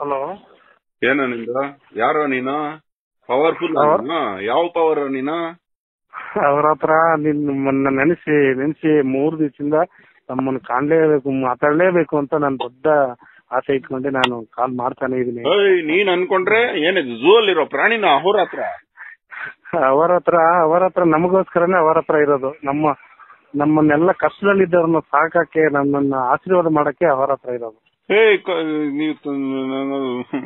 Hello ಏನು ನಿಂದು ಯಾರೋ ನೀನು ಪವರ್ಫುಲ್ Power? ಯಾವ ಪವರ್ ನೀನು ಅವ್ರ ಹತ್ರ ನಿಮ್ಮನ್ನ ನೆನೆಸಿ ನೆನೆಸಿ ಮೂರ್ ದಿವಸದಿಂದ ತಮ್ಮನ್ನ ಕಾಣ್ಲೇಬೇಕು ಮಾತಾಡ್ಲೇಬೇಕು ಅಂತ ನಾನು ದೊಡ್ಡ ಆಸೆ ಇಟ್ಕೊಂಡೆ ನಾನು ಕಾಲ್ ಮಾಡ್ತಾನೆ ಇದೀನಿ ಏಯ್ ನೀನ್ ಅನ್ಕೊಂಡ್ರೆ ಏನಿದು ಝೂ ಅಲ್ಲಿರೋ ಪ್ರಾಣಿನ ಅವ್ರ ಹತ್ರ ಅವರ ಹತ್ರ ಅವರ ಹತ್ರ ನಮಗೋಸ್ಕರನೇ ಅವರ ಹತ್ರ ಇರೋದು ನಮ್ಮ ನಮ್ಮನ್ನೆಲ್ಲ ಕಷ್ಟದಲ್ಲಿದ್ದವ್ರನ್ನ ಸಾಕಕ್ಕೆ ನಮ್ಮನ್ನ ಆಶೀರ್ವಾದ ಮಾಡಕ್ಕೆ ಅವರ ಹತ್ರ ಇರೋದು ಏಯ್ ಕ- ನೀವು ತ- ನಾನು-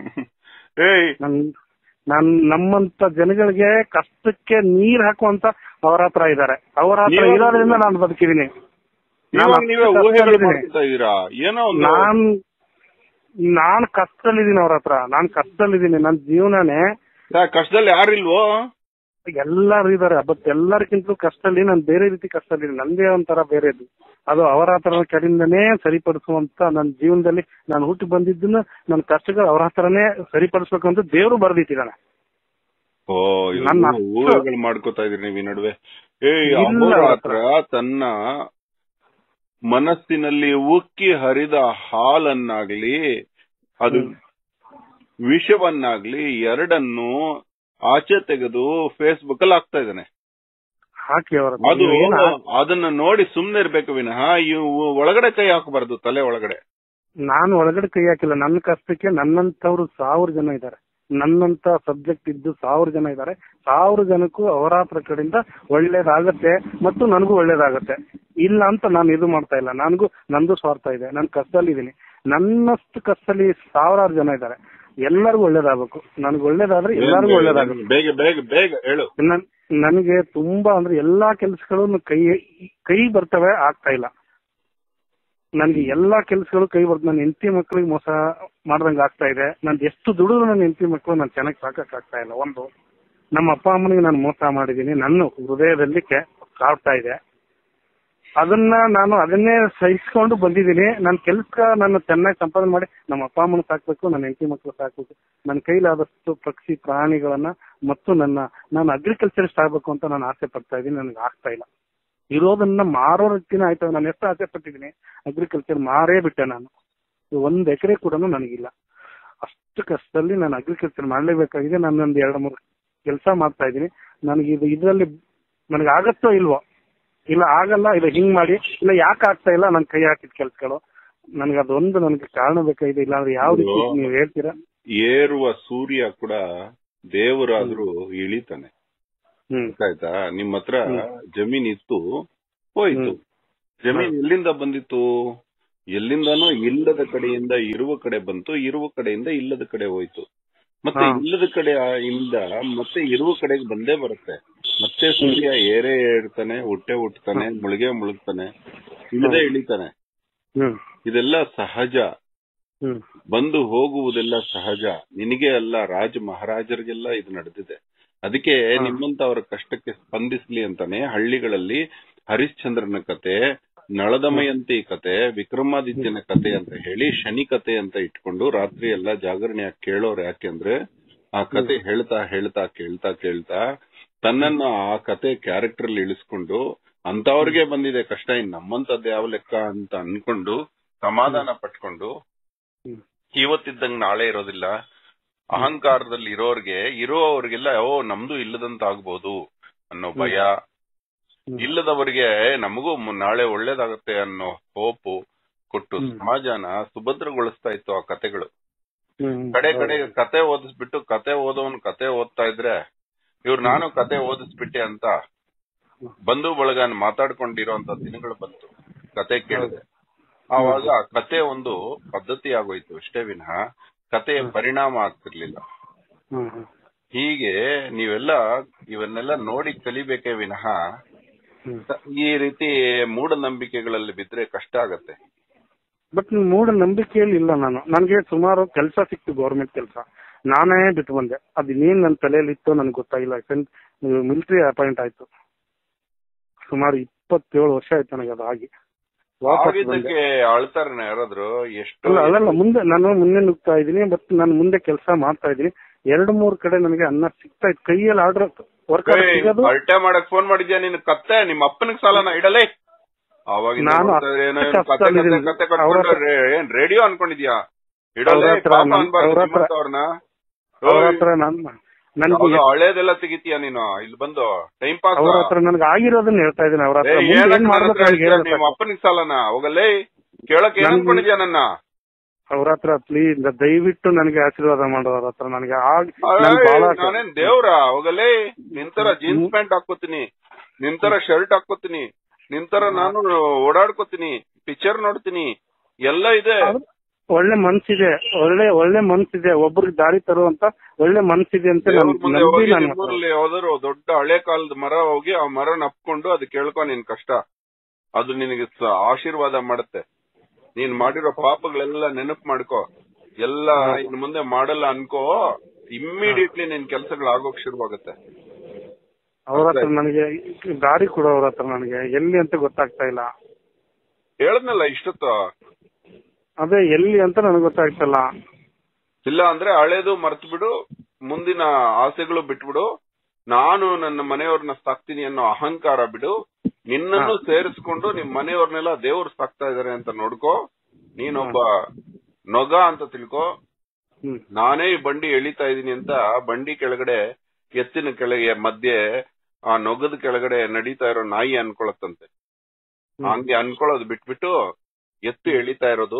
ಏಯ್ ನನ್ ನನ್ ನಮ್ಮಂತ ಜನಗಳಿಗೆ ಕಷ್ಟಕ್ಕೆ ನೀರ್ ಹಾಕುವಂತ ಅವರ ಹತ್ರ ಇದ್ದಾರೆ ಅವರ ಹತ್ರ ನೀವು- ಇರೋದ್ರಿಂದ ನಾನು ಬದುಕಿದೀನಿ ಇವಾಗ ನಾನು ನೀವೇ ಅಷ್ಟು ಊಹೆಗಳು ಕಷ್ಟದಲ್ಲಿದ್ದೀನಿ. ಮಾಡ್ಕೊತಾ ಇದೀರಾ ಏನೋ ಒಂದು ನಾನ್ ನಾನ್ ಕಷ್ಟದಲ್ಲಿದ್ದೀನಿ ಅವ್ರ ಹತ್ರ ನಾನ್ ಕಷ್ಟದಲ್ಲಿದ್ದೀನಿ ನನ್ನ ಜೀವನನೇ ಯಾ- ಕಷ್ಟದಲ್ಲಿ ಯಾರಿಲ್ವೋ ಎಲ್ಲರೂ ಇದಾರೆ ಬಟ್ ಎಲ್ಲರಿಗಿಂತಲೂ ಕಷ್ಟದಲ್ಲಿ ನಾನು ಬೇರೆ ರೀತಿ ಕಷ್ಟದಲ್ಲಿ ನಂದೇ ಒಂಥರ ಬೇರೆದು ಅದು ಅವರ ಹತ್ರ ಕಡೆಯಿಂದನೇ ಸರಿಪಡಿಸುವಂತ ನನ್ನ ಜೀವನದಲ್ಲಿ ನಾನು ಹುಟ್ಟಿ ಬಂದಿದ್ದನ್ನ ನನ್ನ ಕಷ್ಟಗಳು ಅವರ ಹತ್ರನೇ ಸರಿಪಡಿಸ್ಬೇಕು ಅಂತ ದೇವರು ಬರೆದಿಟ್ಟಿದ್ದಾನೆ ಓ ಇದು ನನ್ನ ಅಷ್ಟು- ಊಹೆಗಳು ಮಾಡ್ಕೋತಾ ಇದೀರಿ ನೀವು ಈ ನಡುವೆ ಏಯ್ ಇಲ್ಲ ಅಹೋರ ಅವ್ರ ಹತ್ರ ತನ್ನ ಮನಸ್ಸಿನಲ್ಲಿ ಉಕ್ಕಿ ಹರಿದ ಹಾಲನ್ನಾಗ್ಲಿ ಅದು ಹ್ಮ್. ವಿಷವನ್ನಾಗ್ಲಿ ಎರಡನ್ನು ಆಚೆ ತೆಗೆದು ಫೇಸ್ಬುಕ್ ಅಲ್ಲಿ ಹಾಕ್ತಾ ಇದ್ದಾನೆ ಹಾಕಿ ಅವರ ಅದು ಅದನ್ನ ನೋಡಿ ಸುಮ್ನೆ ಇರ್ಬೇಕು ವಿನಃ ಇವು ಒಳಗಡೆ ಕೈ ಹಾಕಬಾರ್ದು ತಲೆ ಒಳಗಡೆ ನಾನು ಒಳಗಡೆ ಕೈ ಹಾಕಿಲ್ಲ ನನ್ನ ಕಷ್ಟಕ್ಕೆ ನನ್ನಂತವ್ರು ಸಾವಿರ ಜನ ಇದ್ದಾರೆ ನನ್ನಂತ ಸಬ್ಜೆಕ್ಟ್ ಇದ್ದು ಸಾವಿರ ಜನ ಇದ್ದಾರೆ ಸಾವಿರ ಜನಕ್ಕೂ ಅವರ ಹತ್ರ ಕಡೆಯಿಂದ ಒಳ್ಳೇದಾಗತ್ತೆ ಮತ್ತು ನನಗೂ ಒಳ್ಳೇದಾಗತ್ತೆ ಇಲ್ಲ ಅಂತ ನಾನು ಇದು ಮಾಡ್ತಾ ಇಲ್ಲ ನನಗೂ ನಂದು ಸ್ವಾರ್ಥ ಇದೆ ನಾನು ಕಷ್ಟದಲ್ಲಿ ಇದ್ದೀನಿ ನನ್ನಷ್ಟು ಕಷ್ಟದಲ್ಲಿ ಸಾವಿರಾರು ಜನ ಇದ್ದಾರೆ ಎಲ್ಲರಿಗೂ ಒಳ್ಳೇದಾಗಬೇಕು ನನಗೆ ಒಳ್ಳೇದಾದ್ರೆ ಎಲ್ಲರಿಗೂ ಒಳ್ಳೇದಾಗುತ್ತೆ ಬೇಗ ಬೇಗ ಬೇಗ ಹೇಳು ನನ್- ನನಗೆ ತುಂಬಾ ಅಂದ್ರೆ ಎಲ್ಲಾ ಕೆಲಸಗಳು ಕೈ ಕೈ ಬರ್ತವೆ ಆಗ್ತಾ ಇಲ್ಲ ನನ್ಗೆ ಎಲ್ಲಾ ಕೆಲಸಗಳು ಕೈ ಬರ್ತದೆ ನನ್ನ ಹೆಂಡತಿ ಮಕ್ಕಳಿಗೆ ಮೋಸ ಮಾಡ್ದಂಗೆ ಆಗ್ತಾ ಇದೆ ನನ್ ಎಷ್ಟು ದುಡಿದ್ರು ನನ್ನ ಹೆಂಡತಿ ಮಕ್ಕಳು ನಾನು ಚೆನ್ನಾಗಿ ಸಾಕಕ್ ಆಗ್ತಾ ಇಲ್ಲ ಒಂದು ನಮ್ಮ ಅಪ್ಪ ಅಮ್ಮನಿಗೆ ನಾನು ಮೋಸ ಮಾಡಿದೀನಿ ನನ್ನ ಹೃದಯದಲ್ಲಿ ಕೆ- ಕಾಡ್ತಾ ಇದೆ ಅದನ್ನ ನಾನು ಅದನ್ನೇ ಸಹಿಸ್ಕೊಂಡು ಬಂದಿದ್ದೀನಿ ನನ್ನ ಕೆಲ್ಸ ನಾನು ಚೆನ್ನಾಗಿ ಸಂಪಾದನೆ ಮಾಡಿ ನಮ್ಮ ಅಪ್ಪ ಅಮ್ಮನ ಸಾಕ್ಬೇಕು ನನ್ನ ಹೆಂಡತಿ ಮಕ್ಕಳು ಸಾಕ್ಬೇಕು ನನ್ನ ಕೈಲಾದಷ್ಟು ಪಕ್ಷಿ ಪ್ರಾಣಿಗಳನ್ನ ಮತ್ತು ನನ್ನ ನಾನು ಅಗ್ರಿಕಲ್ಚರಿಸ್ಟ್ ಆಗ್ಬೇಕು ಅಂತ ನಾನು ಆಸೆ ಪಡ್ತಾ ಇದ್ದೀನಿ ನನಗೆ ಆಗ್ತಾ ಇಲ್ಲ ಇರೋದನ್ನ ಮಾರೋ ರೀತಿನ ಆಯ್ತು ನಾನು ಎಷ್ಟು ಆಸೆ ಪಟ್ಟಿದ್ದೀನಿ ಅಗ್ರಿಕಲ್ಚರ್ ಮಾರೇ ಬಿಟ್ಟೆ ನಾನು ಒಂದ್ ಎಕರೆ ಕೂಡ ನನಗಿಲ್ಲ ಅಷ್ಟು ಕಷ್ಟದಲ್ಲಿ ನಾನು ಅಗ್ರಿಕಲ್ಚರ್ ಮಾಡ್ಲೇಬೇಕಾಗಿದೆ ನಾನು ಒಂದು ಎರಡು ಮೂರು ಕೆಲಸ ಮಾಡ್ತಾ ಇದ್ದೀನಿ ನನಗೆ ಇದು ಇದರಲ್ಲಿ ನನಗೆ ಆಗತ್ತೋ ಇಲ್ವೋ ಇಲ್ಲ ಆಗಲ್ಲ ಇಲ್ಲ ಹಿಂಗ್ ಮಾಡಿ ಇಲ್ಲ ಯಾಕೆ ಆಗ್ತಾ ಇಲ್ಲ ನನ್ ಕೈ ಹಾಕಿದ ಕೆಲ್ಸಗಳು ನನಗೆ ಅದೊಂದು ನನಗೆ ಕಾರಣ ಬೇಕಾಗಿದೆ ಇಲ್ಲ ಅಂದ್ರೆ ಯಾವ ರೀತಿ ನೀವು ಹೇಳ್ತೀರಾ ಏರುವ ಸೂರ್ಯ ಕೂಡ ದೇವರಾದ್ರೂ ಇಳಿತಾನೆ ಹ್ಮ್ ಆಯ್ತಾ ನಿಮ್ ಹತ್ರ ಹ್ಮ್. ಜಮೀನ್ ಇತ್ತು ಹೋಯ್ತು ಹ್ಮ್. ಜಮೀನ್ ಎಲ್ಲಿಂದ ಬಂದಿತ್ತು ಎಲ್ಲಿಂದನೋ ಇಲ್ಲದ ಕಡೆಯಿಂದ ಇರುವ ಕಡೆ ಬಂತು ಇರುವ ಕಡೆಯಿಂದ ಇಲ್ಲದ ಕಡೆ ಹೋಯ್ತು ಮತ್ತೆ ಹಾ. ಇಲ್ಲದ ಕಡೆ ಆ- ಇಂದ ಮತ್ತೆ ಇರುವ ಕಡೆಗೆ ಬಂದೇ ಬರುತ್ತೆ ಮತ್ತೆ ಸೂರ್ಯ ಏರೇ ಏರ್ತಾನೆ ಹುಟ್ಟೆ ಹುಟ್ಟತಾನೆ ಮುಳುಗೆ ಮುಳುಗ್ತಾನೆ ಇಳದೆ ಇಳಿತಾನೆ ಹ್ಮ್ ಇದೆಲ್ಲ ಸಹಜ ಹ್ಮ್ ಬಂದು ಹೋಗುವುದೆಲ್ಲ ಸಹಜ ನಿನಗೆ ಅಲ್ಲ ರಾಜ ಮಹಾರಾಜರಿಗೆಲ್ಲ ಇದು ನಡೆದಿದೆ ಅದಕ್ಕೆ ಹಾ. ನಿಮ್ಮಂತವರ ಕಷ್ಟಕ್ಕೆ ಸ್ಪಂದಿಸ್ಲಿ ಅಂತಾನೆ ಹಳ್ಳಿಗಳಲ್ಲಿ ಹರಿಶ್ಚಂದ್ರನ ಕತೆ ನಳದಮಯಂತಿ ಕತೆ ವಿಕ್ರಮಾದಿತ್ಯನ ಕತೆ ಅಂತ ಹೇಳಿ ಶನಿ ಕತೆ ಅಂತ ಇಟ್ಕೊಂಡು ರಾತ್ರಿ ಎಲ್ಲ ಜಾಗರಣೆಯಾಗಿ ಕೇಳೋರು ಯಾಕೆಂದ್ರೆ ಆ ಕತೆ ಹೇಳ್ತಾ ಹೇಳ್ತಾ ಕೇಳ್ತಾ ಕೇಳ್ತಾ ತನ್ನನ್ನ ಆ ಕತೆ ಕ್ಯಾರೆಕ್ಟರ್ ಅಲ್ಲಿ ಇಳಿಸ್ಕೊಂಡು ಅಂತವ್ರಿಗೆ ಬಂದಿದೆ ಕಷ್ಟ ಇನ್ ನಮ್ಮಂತದ್ದು ಯಾವ ಲೆಕ್ಕ ಅಂತ ಅನ್ಕೊಂಡು ಸಮಾಧಾನ ಪಟ್ಕೊಂಡು ಹ್ಮ್. ಇವತ್ತಿದ್ದಂಗ್ ನಾಳೆ ಇರೋದಿಲ್ಲ ಅಹಂಕಾರದಲ್ಲಿ ಇರೋರ್ಗೆ ಇರೋವ್ರಿಗೆಲ್ಲ ಓ ನಮ್ದು ಇಲ್ಲದಂತ ಆಗ್ಬೋದು ಅನ್ನೋ ಭಯ ಹ್ಮ್. ಇಲ್ಲದವರಿಗೆ ನಮಗೂ ಮು- ನಾಳೆ ಒಳ್ಳೇದಾಗತ್ತೆ ಅನ್ನೋ ಹೋಪು ಕೊಟ್ಟು ಹ್ಮ್. ಸಮಾಜನ ಸುಭದ್ರಗೊಳಿಸ್ತಾ ಇತ್ತು ಆ ಕತೆಗಳು ಹ್ಮ್. ಕಡೆ ಕಡೆ ಕತೆ ಓದಿಸ್ಬಿಟ್ಟು ಕತೆ ಓದೋನ್ ಕತೆ ಓದ್ತಾ ಇದ್ರೆ ಇವ್ರು ನಾನು ಕತೆ ಓದಿಸ್ಬಿಟ್ಟೆ ಅಂತ ಬಂಧು ಬಳಗ ಮಾತಾಡ್ಕೊಂಡಿರೋಂತ ದಿನಗಳು ಬಂತು ಕತೆ ಕೇಳಿದೆ ಆವಾಗ ಆ ಕತೆ ಒಂದು ಪದ್ಧತಿ ಆಗೋಯ್ತು ಅಷ್ಟೇ ವಿನಃ ಕತೆಯ ಪರಿಣಾಮ ಆಗ್ತಿರ್ಲಿಲ್ಲ ಹ್ಮ್ ಹ್ಮ್. ಹೀಗೆ ನೀವೆಲ್ಲ ಇವನ್ನೆಲ್ಲ ನೋಡಿ ಕಲಿಬೇಕೇ ವಿನಃ ಹ್ಮ್. ಈ ರೀತಿ ಮೂಢನಂಬಿಕೆಗಳಲ್ಲಿ ಬಿದ್ರೆ ಕಷ್ಟ ಆಗತ್ತೆ ಬಟ್ ಮೂಢ ನಂಬಿಕೆಯಲ್ಲಿ ಇಲ್ಲ ನಾನು ನನಗೆ ಸುಮಾರು ಕೆಲಸ ಸಿಕ್ತು ಗೌರ್ಮೆಂಟ್ ಕೆಲಸ ನಾನೇ ಬಿಟ್ಟು ಬಂದೆ ಅದ್ ಇನ್ನೇನ್ ನನ್ನ ತಲೆಯಲ್ಲಿ ಇತ್ತೋ ನನಗೆ ಗೊತ್ತಾಗಿಲ್ಲ ಮಿಲಿಟರಿ ಅಪಾಯಿಂಟ್ ಆಯ್ತು ಸುಮಾರು ಇಪ್ಪತ್ತೇಳು ವರ್ಷ ಆಯ್ತು ನನಗೆ ಅದು ಆಗಿ ವಾಪಸ್ ಬಂದೆ ಆಗಿದ್ದಕ್ಕೆ ಅಳ್ತಾರನ ಯಾರಾದ್ರು ಎಷ್ಟು ಅಲ್ಲ ಅದಲ್ಲ ಮುಂದೆ ನಾನು ಮುಂದೆ ನುಗ್ತಾ ಇದ್ದೀನಿ ಬಟ್ ನಾನು ಮುಂದೆ ಕೆಲಸ ಮಾಡ್ತಾ ಇದ್ದೀನಿ ಎರಡು ಮೂರು ಕಡೆ ನನಗೆ ಅನ್ನ ಸಿಗ್ತಾ ಇತ್ತು ಕೈಯಲ್ಲಿ ಆರ್ಡರ್ ವರ್ಕ್ ಸಿಗೋದು ಅಲ್ಟೆ ಮಾಡಕ್ ಫೋನ್ ಮಾಡಿದ್ಯಾ ನೀನು ಕತ್ತೆ ನಿಮ್ಮ ಅಪ್ಪನಿಗೆ ಸಾಲನ ಇಡಲೇ ಅವಾಗ ನಾನು ಏನೋ ಅಷ್ಟು ಇವ್ನು ಕತೆ ಕತೆ ಕಷ್ಟದಲ್ಲಿದ್ದೀನಿ. ಕತೆ ಕಟ್ಕೊಂಡು ಅವ್ರ- ರೇ- ಏನ್ ರೇಡಿಯೋ ಅನ್ಕೊಂಡಿದ್ಯಾ ಇಡೋಲೆ ಅವ್ರ ಹತ್ರ ಪಾಪ ನನ್- ಅನ್ಬಾರ್ದು ಅವ್ರ ಹತ್ರ- ಅವ್ರನ್ನ ಅವ್ರ ಹತ್ರ ನನ್ ನನ್ಗೆ ಹಳೇದೆಲ್ಲ ತೆಗಿತೀಯ ನೀನು ಇಲ್ಲಿ ಬಂದು ಟೈಮ್ ಪಾಸ್ ಅವ್ರ ಹತ್ರ ನನ್ಗೆ ಆಗಿರೋದನ್ನ ಹೇಳ್ತಾ ಇದ್ದೀನಿ ಅವ್ರ ಹತ್ರ ಮುಂದೆ ಹೇಳಕ್ ಏನ್ ನನ್ನ ಮಾಡ್ಬೇಕು ಹತ್ರ ನನಗೆ ಹೇಳ್ತೀಯ, ಹೇಳ್ಬೇಕು. ನಿಮ್ಮ ಅಪ್ಪನಿಗೆ ಸಾಲನ ಹೋಗಲ್ಲೇ ಕೇಳಕ್ ಏನ್ ನನ್ಗೆ- ಅನ್ಕೊಂಡಿದ್ಯಾ ನನ್ನ ಅವ್ರ ಹತ್ರ ಪ್ಲೀಸ್ ದಯವಿಟ್ಟು ನನಗೆ ಆಶೀರ್ವಾದ ಮಾಡೋ ಅವ್ರ ಹತ್ರ ನನಗೆ ಆಗ್ ಅಯ್ಯ್, ನನ್ ಬಾಳ ನಾನೇನ್ ದೇವ್ರ ಹೋಗಲೇ ನಿಂತರ ಜೀನ್ಸ್ ಪ್ಯಾಂಟ್ ಹಾಕೋತೀನಿ ನಿಂತರ ಶರ್ಟ್ ಹಾಕೋತೀನಿ ನಿಂತರ ನಾನು ಓಡಾಡ್ಕೋತೀನಿ ಪಿಕ್ಚರ್ ನೋಡ್ತೀನಿ ಎಲ್ಲ ಇದೆ ಅವ್ರ್- ಒಳ್ಳೆ ಮನ್ಸಿದೆ ಒಳ್ಳೆ ಒಳ್ಳೆ ಮನ್ಸಿದೆ ಒಬ್ರಿಗೆ ದಾರಿ ತರುವಂತ ಒಳ್ಳೆ ಮನ್ಸಿದೆ ಅಂತ ದೇವ್ರ ನನ್- ಮುಂದೆ ನಂಬಿ ಹೋಗಿ ನಾನು ನಿಮ್ಮೂರಲ್ಲಿ ಯಾವ್ದಾದ್ರು ದೊಡ್ಡ ಹಳೆ ಕಾಲದ ಮರ ಹೋಗಿ ಆ ಮರ ನಪ್ಕೊಂಡು ಅದು ಕೇಳ್ಕೊ ನಿನ್ ಕಷ್ಟ ಅದು ನಿನಗೆ ಸ- ಆಶೀರ್ವಾದ ಮಾಡುತ್ತೆ ನೀನ್ ಮಾಡಿರೋ ಪಾಪಗಳೆಲ್ಲ ನೆನಪು ಮಾಡ್ಕೋ ಎಲ್ಲ ಇನ್ ಮುಂದೆ ಮಾಡಲ್ಲ ಅನ್ಕೋ ಇಮ್ಮಿಡಿಯೇಟ್ಲಿ ನಿನ್ ಕೆಲ್ಸಗಳು ಆಗೋಕ್ ಶುರುವಾಗುತ್ತೆ ಅವ್ರ ಹತ್ರ ನನಗೆ ದಾರಿ ಕೊಡು ಅವ್ರ ಹತ್ರ ನನಗೆ ಎಲ್ಲಿ ಅಂತ ಗೊತ್ತಾಗ್ತಾ ಇಲ್ಲ ಹೇಳದ್ನಲ್ಲ ಇಷ್ಟೊತ್ತು ಅದೇ ಎಲ್ಲಿ ಅಂತ ನನಗೆ ಗೊತ್ತಾಗ್ತಿಲ್ಲ ಇಲ್ಲ ಅಂದ್ರೆ ಹಳೇದು ಮರ್ತು ಬಿಡು ಮುಂದಿನ ಆಸೆಗಳು ಬಿಟ್ಬಿಡು ನಾನು ನನ್ನ ಮನೆಯವ್ರನ್ನ ಸಾಕ್ತೀನಿ ಅನ್ನೋ ಅಹಂಕಾರ ಬಿಡು ನಿನ್ನನ್ನು ಸೇರಿಸ್ಕೊಂಡು ನಿಮ್ ಮನೆಯವ್ರನ್ನೆಲ್ಲ ದೇವ್ರು ಸಾಕ್ತಾ ಇದಾರೆ ಅಂತ ನೋಡ್ಕೋ ನೀನೊಬ್ಬ ನೊಗ ಅಂತ ತಿಳ್ಕೊ ಹ್ಮ್ ನಾನೇ ಈ ಬಂಡಿ ಎಳಿತಾ ಇದೀನಿ ಅಂತ ಬಂಡಿ ಕೆಳಗಡೆ ಎತ್ತಿನ ಕೆಳಗೆ ಮಧ್ಯೆ ಆ ನೊಗದ ಕೆಳಗಡೆ ನಡೀತಾ ಇರೋ ನಾಯಿ ಅನ್ಕೊಳತ್ತಂತೆ ಹ್ಮ್. ಹಂಗೆ ಅನ್ಕೊಳ್ಳೋದು ಬಿಟ್ಬಿಟ್ಟು ಎತ್ತು ಎಳಿತಾ ಇರೋದು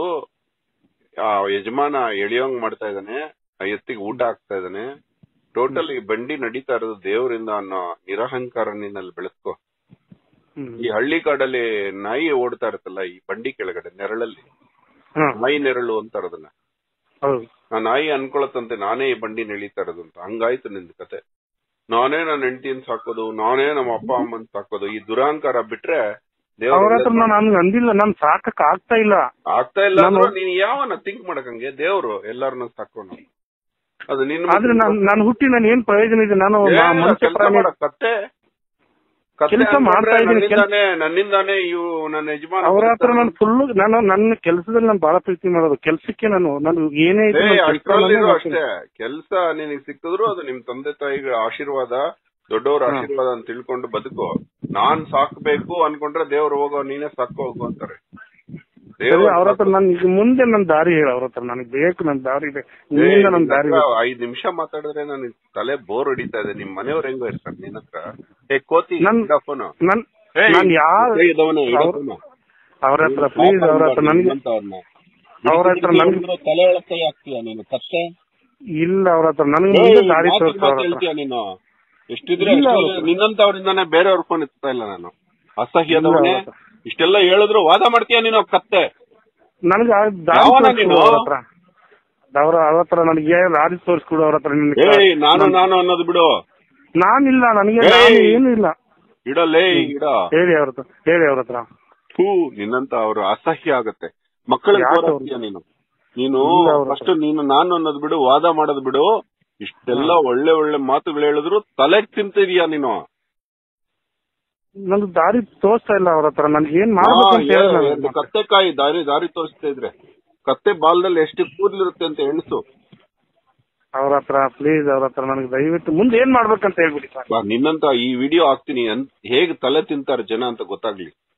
ಆ ಯಜಮಾನ ಎಳಿಯೋಂಗ್ ಮಾಡ್ತಾ ಇದ್ದಾನೆ ಆ ಎತ್ತಿಗೆ ಊಟ ಹಾಕ್ತಾ ಇದ್ದಾನೆ ಟೋಟಲ್ ಈ ಬಂಡಿ ನಡೀತಾ ಇರೋದು ದೇವರಿಂದ ಅನ್ನೋ ನಿರಹಂಕಾರ ನೀನಲ್ಲಿ ಬೆಳೆಸ್ಕೊ ಹ್ಮ್ ಈ ಹಳ್ಳಿ ಕಾಡಲ್ಲಿ ನಾಯಿ ಓಡ್ತಾ ಇರುತ್ತಲ್ಲ ಈ ಬಂಡಿ ಕೆಳಗಡೆ ನೆರಳಲ್ಲಿ ಹಾ ನಾಯಿ ನೆರಳು ಅಂತಾರ ಅದನ್ನ ಹೌದು ಆ ನಾಯಿ ಅನ್ಕೊಳತ್ತಂತೆ ನಾನೇ ಈ ಬಂಡಿ ನಡೀತಾ ಇರೋದು ಅಂತ ಹಂಗಾಯ್ತು ನಿಂದ ಕತೆ ನಾನೇ ನನ್ನ ಹೆಂಡತಿನ ಸಾಕೋದು ನಾನೇ ನಮ್ಮ ಅಪ್ಪ ಅಮ್ಮನ್ ಸಾಕೋದು ಈ ದುರಹಂಕಾರ ಬಿಟ್ರೆ ಅವ್ರ ಹತ್ರ ದೇವ್ರ ನಾನು ನಂದಿಲ್ಲ ನಾನ್ ಸಾಕಕ್ ಆಗ್ತಾ ಇಲ್ಲ ಆಗ್ತಾ ಇಲ್ಲ ನಾನು- ಅಂದ್ರೂ ನೀನ್ ಯಾವನ ಥಿಂಕ್ ಮಾಡಕಂಗೆ ದೇವ್ರು ಎಲ್ಲಾರನ್ನ ಸಾಕೋನು ಅದು ನಿನ್ನ ಆದ್ರೆ ನಾನ್ ನಾನು ಹುಟ್ಟಿ ನಾನು ಏನ್ ಪ್ರಯೋಜನ ಇದೆ ನಾನು ಏನಿಲ್ಲ, ಮನುಷ್ಯ ಕೆಲ್ಸ ಪ್ರಾಣಿ ಮಾಡ ಕತ್ತೆ ಕತ್ತೆ ಕೆಲ್ಸ ಅನ್ಕೊಂಡ್ರೆ ಮಾಡ್ತಾ ಇದೀನಿ, ಕೆಲ್ಸ- ನನ್ನಿಂದಾನೇ ನನ್ನಿಂದಾನೇ ಇವು ನನ್ನ ಯಜಮಾನ ಅವ್ರ ಹತ್ರ ನಾನು ಫುಲ್ ನಾನು ನನ್ನ ಕೆಲಸದಲ್ಲಿ ನಾನು ಬಹಳ ಪ್ರೀತಿ ಮಾಡೋದು ಕೆಲ್ಸಕ್ಕೆ ನಾನು ನಾನು ಏನೇ ಇದ್ರು ಏ, ನಾನ್ ಕೆಲ್ಸ ಅಷ್ಟ್ರಲ್ಲಿರೋ ಮಾಡೇ ಅಷ್ಟೇ ಕೆಲ್ಸ ನಿನಗೆ ಸಿಕ್ಕಿದ್ರು ಅದು ನಿಮ್ ತಂದೆ ತಾಯಿಗಳ ಆಶೀರ್ವಾದ ದೊಡ್ಡವರ ಹಾ. ಆಶೀರ್ವಾದ ಅಂತ ತಿಳ್ಕೊಂಡು ಬದುಕು ನಾನ್ ಸಾಕ್ಬೇಕು ಅನ್ಕೊಂಡ್ರೆ ದೇವ್ರು ಹೋಗೋ ನೀನೇ ಸಾಕೋ ಹೋಗು ಅಂತಾರೆ ಸರಿ, ಅವ್ರ ಹತ್ರ ನನ್ ಈಗ ಮುಂದೆ ನನ್ ದಾರಿ ಹೇಳ ಅವ್ರ ಹತ್ರ ನನಗೆ ಬೇಕು ನನ್ ದಾರಿ ಇದೆ ನಿನ್ನಿಂದ ನನ್ ದಾರಿ ಬೇಕು. ಐದ್ ನಿಮಿಷ ಮಾತಾಡಿದ್ರೆ ನನ್ ತಲೆ ಬೋರ್ ಹೊಡಿತಾ ಇದೆ ನಿಮ್ ಮನೆಯವ್ರ ಹೆಂಗೋ ಇರ್ತಾರೆ ನಿನ್ನ ಹತ್ರ ಏ ಕೋತಿ ನನ್- ಫೋನ್ ನನ್ ನಾನ್ ಯಾರ ಅವ್ರ ಹತ್ರ ಪ್ಲೀಸ್ ಅವ್ರ ಹತ್ರ ನನ್ಗೆ ಅವ್ರ ಹತ್ರ ನನ್ಗೆ ತಲೆ ಒಳಗ್ ಕೈ ಹಾಕ್ತೀಯ ನೀನು ಕತ್ತೆ ಇಲ್ಲ ಅವ್ರ ಹತ್ರ ನನಗೆ ಮುಂದೆ ದಾರಿ ತೋರಿಸ ಅವ್ರ ಹತ್ರ ಹೇಳ್ತೀಯ ನೀನು ಎಷ್ಟಿದ್ರೆ ಇಲ್ಲ ಅಷ್ಟು ಅವ್ರ- ನಿನ್ನಂತವ್ರಿಂದಾನೆ ಬೇರೆಯವ್ರ ಫೋನ್ ಎತ್ತಾ ಇಲ್ಲ ನಾನು ಅಸಹ್ಯದವನೇ ಇಲ್ಲ ಅವ್ರ ಹತ್ರ. ಇಷ್ಟೆಲ್ಲ ಹೇಳಿದ್ರು ವಾದ ಮಾಡ್ತೀಯ ನೀನು ಕತ್ತೆ ನನಗೆ ಆ ದಾರಿ ಯಾವನ ತೋರಿಸ್ಕೊಡು ನೀನು? ಅವ್ರ ಹತ್ರ ಅವ್ರ ಅವ್ರ ಹತ್ರ ನನಗೆ ದಾರಿ ತೋರಿಸ್ಕೊಡು ಅವ್ರ ಹತ್ರ ನಿನ್ಗೆ ಏಯ್ ನಾನು ನಾನು ಅನ್ನೋದು ಬಿಡು ನಾನಿಲ್ಲ ನನಗೆ ಏಯ್! ನಾನು ಏನು ಇಲ್ಲ ಇಡಲೇ ಇಡ ಹೇಳಿ ಅವ್ರ ಹತ್ರ ಹೇಳಿ ಅವ್ರ ಹತ್ರ ಥೂ ನಿನ್ನಂತ ಅವ್ರು ಅಸಹ್ಯ ಆಗತ್ತೆ ಮಕ್ಕಳಿಗೆ ಯಾಕೆ ಬೋರ್ ಅವ್ರು? ಆಗ್ತೀಯ ನೀನು ನೀನು ಇಲ್ಲ ಅವ್ರ ಫಸ್ಟ್ ನೀನು ನಾನು ಅನ್ನೋದು ಬಿಡು ವಾದ ಮಾಡೋದು ಬಿಡು ಇಷ್ಟೆಲ್ಲ ಒಳ್ಳೆ ಒಳ್ಳೆ ಮಾತುಗಳು ಹೇಳಿದ್ರು ತಲೆಗ್ ತಿಂತಿದೀಯ ನೀನು ನನ್ಗೆ ದಾರಿ ತೋರಿಸ್ತಾ ಇಲ್ಲ ಅವ್ರ ಹತ್ರ ನನ್ಗೆ ಏನ್ ಹಾ, ಮಾಡ್ಬೇಕು ಅಂತ ಹೇಳಿ ಏ- ನಾನು ಒಂದು ಕತ್ತೆಕಾಯಿ ದಾರಿ ದಾರಿ ತೋರಿಸ್ತಾ ಇದ್ರೆ ಕತ್ತೆ ಬಾಲ್ದಲ್ಲಿ ಎಷ್ಟು ಕೂದಲಿರುತ್ತೆ ಅಂತ ಎಣಿಸು ಅವ್ರ ಹತ್ರ ಪ್ಲೀಸ್ ಅವ್ರ ಹತ್ರ ನನಗೆ ದಯವಿಟ್ಟು ಮುಂದೆ ಏನ್ ಮಾಡ್ಬೇಕಂತ ಹೇಳ್ಬಿಡಿ ಸರ್ ಬಾ, ನಿನ್ನಂತ ಈ ವಿಡಿಯೋ ಹಾಕ್ತೀನಿ ಅನ್- ಹೇಗ್ ತಲೆ ತಿಂತಾರೆ ಜನ ಅಂತ ಗೊತ್ತಾಗ್ಲಿ